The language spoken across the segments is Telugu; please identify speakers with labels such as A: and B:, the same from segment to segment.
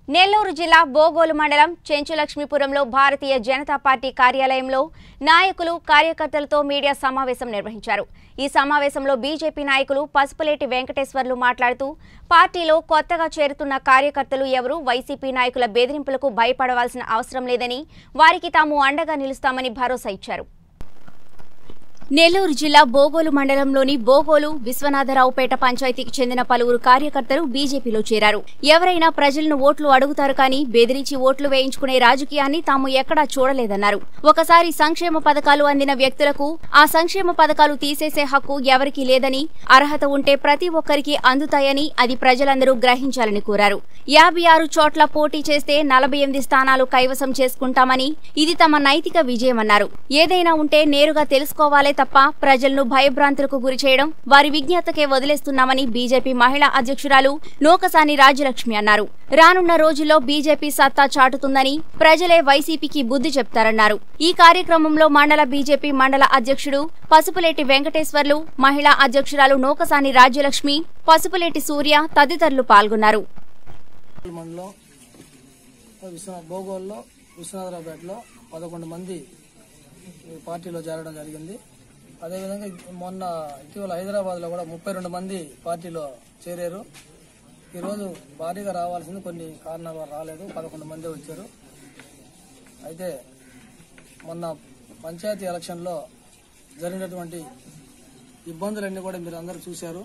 A: నెల్లూరు జిల్లా బోగోలు మండలం చెంచులక్ష్మీపురంలో భారతీయ జనతా పార్టీ కార్యాలయంలో నాయకులు కార్యకర్తలతో మీడియా సమావేశం నిర్వహించారు ఈ సమావేశంలో బీజేపీ నాయకులు పసుపులేటి వెంకటేశ్వర్లు మాట్లాడుతూ పార్టీలో కొత్తగా చేరుతున్న కార్యకర్తలు ఎవరూ వైసీపీ నాయకుల బెదిరింపులకు భయపడవలసిన అవసరం లేదని వారికి తాము అండగా నిలుస్తామని భరోసా ఇచ్చారు నెల్లూరు జిల్లా బోగోలు మండలంలోని బోగోలు విశ్వనాథరావుపేట పంచాయతీకి చెందిన పలువురు కార్యకర్తలు బీజేపీలో చేరారు ఎవరైనా ప్రజలను ఓట్లు అడుగుతారు కానీ బెదిరించి ఓట్లు వేయించుకునే రాజకీయాన్ని తాము ఎక్కడా చూడలేదన్నారు ఒకసారి సంక్షేమ పథకాలు అందిన వ్యక్తులకు ఆ సంక్షేమ పథకాలు తీసేసే హక్కు ఎవరికీ లేదని అర్హత ఉంటే ప్రతి ఒక్కరికి అందుతాయని అది ప్రజలందరూ గ్రహించాలని కోరారు యాభై ఆరు చోట్ల పోటీ చేస్తే నలభై ఎనిమిది స్థానాలు కైవసం చేసుకుంటామని ఇది తమ నైతిక విజయమన్నారు ఏదైనా ఉంటే నేరుగా తెలుసుకోవాలే తప్ప ప్రజలను భయభ్రాంతులకు గురి చేయడం వారి విజ్ఞతకే వదిలేస్తున్నామని బీజేపీ మహిళా అధ్యక్షురాలు నూకసాని రాజ్యలక్ష్మి అన్నారు రానున్న రోజుల్లో బీజేపీ సత్తా చాటుతుందని ప్రజలే వైసీపీకి బుద్ధి చెప్తారన్నారు ఈ కార్యక్రమంలో మండల బీజేపీ మండల అధ్యక్షుడు పసుపులేటి వెంకటేశ్వర్లు మహిళా అధ్యక్షురాలు నూకసాని రాజ్యలక్ష్మి పసుపులేటి సూర్య తదితరులు పాల్గొన్నారు
B: మండలం విశ్వనాథ భోగోల్లో విశ్వనాథరావుపేటలో పదకొండు మంది ఈ పార్టీలో చేరడం జరిగింది అదేవిధంగా మొన్న ఇటీవల హైదరాబాద్లో కూడా ముప్పై రెండు మంది పార్టీలో చేరారు ఈరోజు భారీగా రావాల్సింది కొన్ని కారణాల వల్ల రాలేదు పదకొండు మంది వచ్చారు అయితే మొన్న పంచాయతీ ఎలక్షన్లో జరిగినటువంటి ఇబ్బందులన్నీ కూడా మీరు అందరూ చూశారు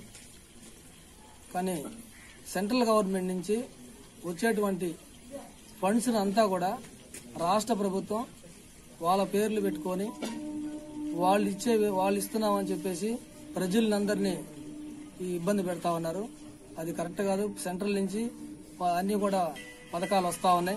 B: కానీ సెంట్రల్ గవర్నమెంట్ నుంచి వచ్చేటువంటి ఫండ్స్ అంతా కూడా రాష్ట్ర ప్రభుత్వం వాళ్ళ పేర్లు పెట్టుకొని వాళ్ళు ఇచ్చే వాళ్ళు ఇస్తున్నామని చెప్పేసి ప్రజలందరినీ ఈ ఇబ్బంది పెడతా ఉన్నారు అది కరెక్ట్ కాదు సెంట్రల్ నుంచి ప- అన్ని కూడా పథకాలు వస్తా ఉన్నాయి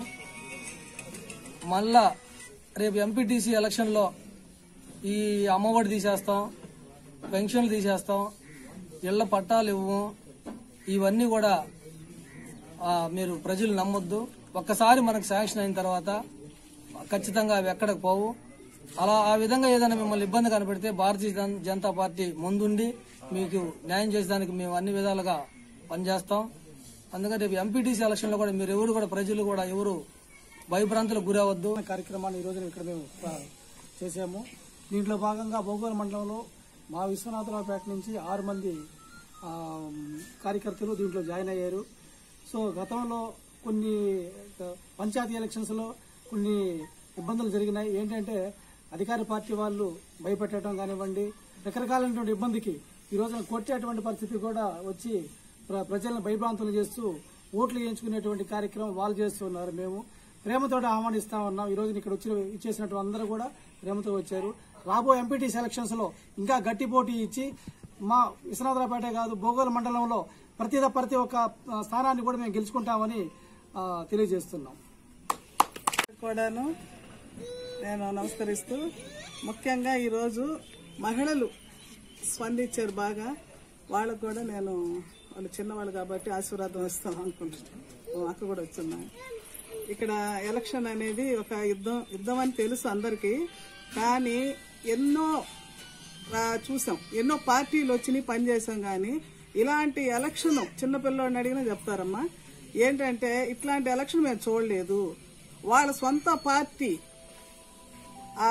B: మళ్ళా రేపు ఎంపీటీసీ ఎలక్షన్లో ఈ అమ్మఒడి తీసేస్తాం పెన్షన్లు తీసేస్తాం ఇళ్ల పట్టాలు ఇవ్వము ఇవన్నీ కూడా ఆ, మీరు ప్రజలు నమ్మొద్దు ఒక్కసారి మనకు శాంక్షన్ అయిన తర్వాత ఖచ్చితంగా అవి ఎక్కడికి పోవు అలా ఆ విధంగా ఏదైనా మిమ్మల్ని ఇబ్బంది కనపెడితే భారతీయ జన- జనతా పార్టీ ముందుండి మీకు న్యాయం చేసేదానికి మేము అన్ని విధాలుగా పనిచేస్తాం అందుకని రేపు ఎంపీటీసీ ఎలక్షన్లో కూడా మీరు ఎవరు కూడా ప్రజలు కూడా ఎవరు భయభ్రాంతులకు గురవద్దు
C: కార్యక్రమాన్ని ఈరోజు ఇక్కడ మేము ప్ర- చేసాము దీంట్లో భాగంగా భోగోలు మండలంలో మా విశ్వనాథరావుపేట నుంచి ఆరు మంది ఆ, కార్యకర్తలు దీంట్లో జాయిన్ అయ్యారు సో గతంలో కొన్ని ఆ, పంచాయతీ ఎలక్షన్స్లో కొన్ని ఇబ్బందులు జరిగినాయి ఏంటంటే అధికార పార్టీ వాళ్ళు భయపెట్టడం కానివ్వండి రకరకాలైనటువంటి ఇబ్బందికి ఈ రోజున కొట్టేటువంటి పరిస్థితి కూడా వచ్చి ప్ర- ప్రజలను భయభ్రాంతులు చేస్తూ ఓట్లు వేయించుకునేటువంటి కార్యక్రమం వాళ్ళు చేస్తున్నారు మేము ప్రేమతో ఆహ్వానిస్తా ఉన్నాం ఈ రోజు ఇక్కడ వచ్చి ఇచ్చేసినట్టు అందరూ కూడా ప్రేమతో వచ్చారు రాబో ఎంపీటీ సెలక్షన్స్ లో ఇంకా గట్టి పోటీ ఇచ్చి మా విశ్వనాథరావుపేట కాదు భోగోలు మండలంలో ప్రతి ప్రతి ఒక్క ఆ, స్థానాన్ని కూడా మేము గెలుచుకుంటామని ఆ, తెలియజేస్తున్నాం
D: కూడాను నేను నమస్కరిస్తూ ముఖ్యంగా ఈరోజు మహిళలు స్పందించారు బాగా వాళ్ళకు కూడా నేను వాళ్ళు చిన్నవాళ్ళు కాబట్టి ఆశీర్వాదం ఇస్తాం అనుకుంటున్నాను అక్క కూడా వచ్చున్నాయి ఇక్కడ ఎలక్షన్ అనేది ఒక యుద్ధం యుద్ధం అని తెలుసు అందరికీ కానీ ఎన్నో ఆ, చూసాం ఎన్నో పార్టీలు వచ్చినాయి పనిచేసాం కానీ ఇలాంటి ఎలక్షన్ చిన్నపిల్లోడిని అడిగినా చెప్తారమ్మా ఏంటంటే ఇట్లాంటి ఎలక్షన్ మేము చూడలేదు వాళ్ళ సొంత పార్టీ ఆ,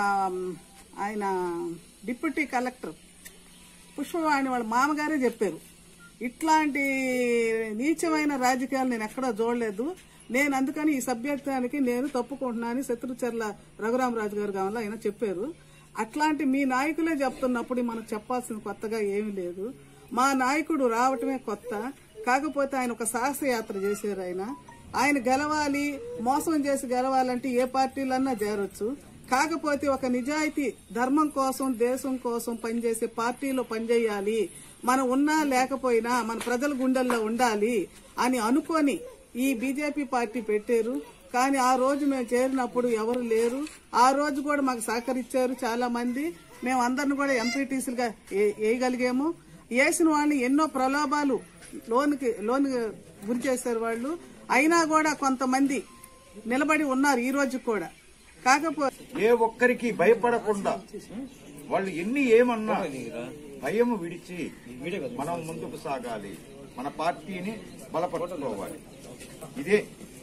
D: ఆయన డిప్యూటీ కలెక్టర్ పుష్పవాణి వాళ్ళ మామగారే చెప్పారు ఇట్లాంటి నీచమైన రాజకీయాలు నేను ఎక్కడా చూడలేదు నేను అందుకని ఈ సభ్యత్వానికి నేను తప్పుకుంటున్నాను శత్రుచర్ల రఘురామరాజు గారు కావాలో ఆయన చెప్పారు అట్లాంటి మీ నాయకులే చెప్తున్నప్పుడు మనకు చెప్పాల్సిన కొత్తగా ఏమీ లేదు మా నాయకుడు రావటమే కొత్త కాకపోతే ఆయన ఒక సాహసయాత్ర చేశారు ఆయన ఆయన గెలవాలి మోసం చేసి గెలవాలంటే ఏ పార్టీలన్నా చేరొచ్చు కాకపోతే ఒక నిజాయితీ ధర్మం కోసం దేశం కోసం పనిచేసే పార్టీలో పనిచేయాలి మనం ఉన్నా లేకపోయినా మన ప్రజల గుండెల్లో ఉండాలి అని అనుకొని ఈ బీజేపీ పార్టీ పెట్టారు కానీ ఆ రోజు మేము చేరినప్పుడు ఎవరు లేరు ఆ రోజు కూడా మాకు సహకరించారు చాలా మంది మేము అందరిని కూడా ఎంపీటీసీలుగా వేయగలిగాము వేసిన వాళ్ళని ఎన్నో ప్రలోభాలు లోన్కి లోన్ గురి చేశారు వాళ్ళు అయినా కూడా కొంతమంది నిలబడి ఉన్నారు ఈ రోజు కూడా కాకపోతే
E: ఏ ఒక్కరికి భయపడకుండా వాళ్ళు ఎన్ని ఏమన్నా భయం విడిచి మనం ముందుకు సాగాలి మన పార్టీని బలపరచుకోవాలి ఇదే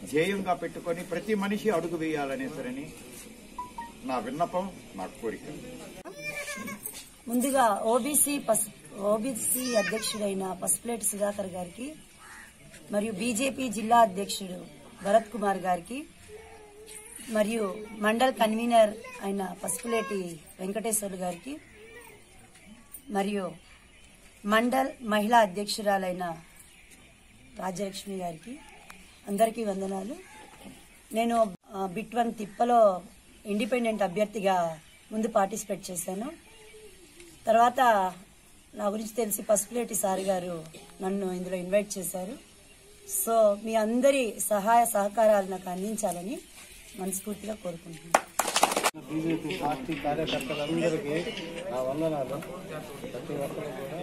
E: ధ్యేయంగా పెట్టుకొని ప్రతి మనిషి అడుగు వేయాలనేసరని నా విన్నపం నా కోరిక
F: ముందుగా ఓబీసీ పస్ ఓబీసీ అధ్యక్షుడైన పసుపులేటి సుధాకర్ గారికి మరియు బీజేపీ జిల్లా అధ్యక్షుడు భరత్ కుమార్ గారికి మరియు మండల్ కన్వీనర్ అయిన పసుపులేటి వెంకటేశ్వర్లు గారికి మరియు మండల్ మహిళా అధ్యక్షురాలైన రాజ్యలక్ష్మి గారికి అందరికీ వందనాలు నేను ఆ, బిట్ వన్ తిప్పలో ఇండిపెండెంట్ అభ్యర్థిగా ముందు పార్టిసిపేట్ చేశాను తర్వాత నా గురించి తెలిసి పసుపులేటి సార్ గారు నన్ను ఇందులో ఇన్వైట్ చేశారు సో మీ అందరి సహాయ సహకారాలు నాకు అందించాలని మనస్ఫూర్తిగా కోరుకుంటున్నాను
C: బీజేపీ పార్టీ కార్యకర్తలందరికీ నా వందనాలు ప్రతి ఒక్కరు కూడా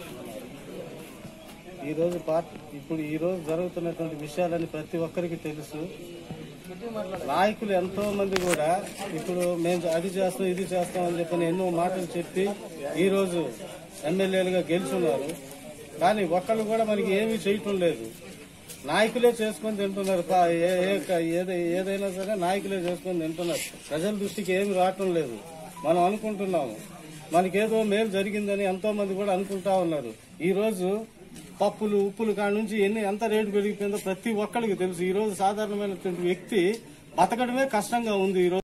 C: ఈ రోజు పార్టీ ఇప్పుడు ఈ రోజు జరుగుతున్నటువంటి విషయాలని ప్రతి ఒక్కరికి తెలుసు నాయకులు ఎంతో మంది కూడా ఇప్పుడు మేము అది చేస్తాం ఇది చేస్తాం అని చెప్పని ఎన్నో మాటలు చెప్పి ఈ రోజు ఎమ్మెల్యేలుగా గెలుచున్నారు కానీ ఒక్కళ్ళు కూడా మనకి ఏమీ చేయటం లేదు నాయకులే చేసుకొని తింటున్నారు పా- ఏ- ఏ- ఏదై- ఏదైనా సరే నాయకులే చేసుకొని తింటున్నారు ప్రజల దృష్టికి ఏమి రావటం లేదు మనం అనుకుంటున్నాము మనకేదో మేలు జరిగిందని ఎంతో మంది కూడా అనుకుంటా ఉన్నారు ఈ రోజు పప్పులు ఉప్పులు కాడ నుంచి ఎన్ని ఎంత రేటు పెరిగిపోయిందో ప్రతి ఒక్కరికి తెలుసు ఈ రోజు సాధారణమైనటువంటి వ్యక్తి బతకడమే కష్టంగా ఉంది ఈ రోజు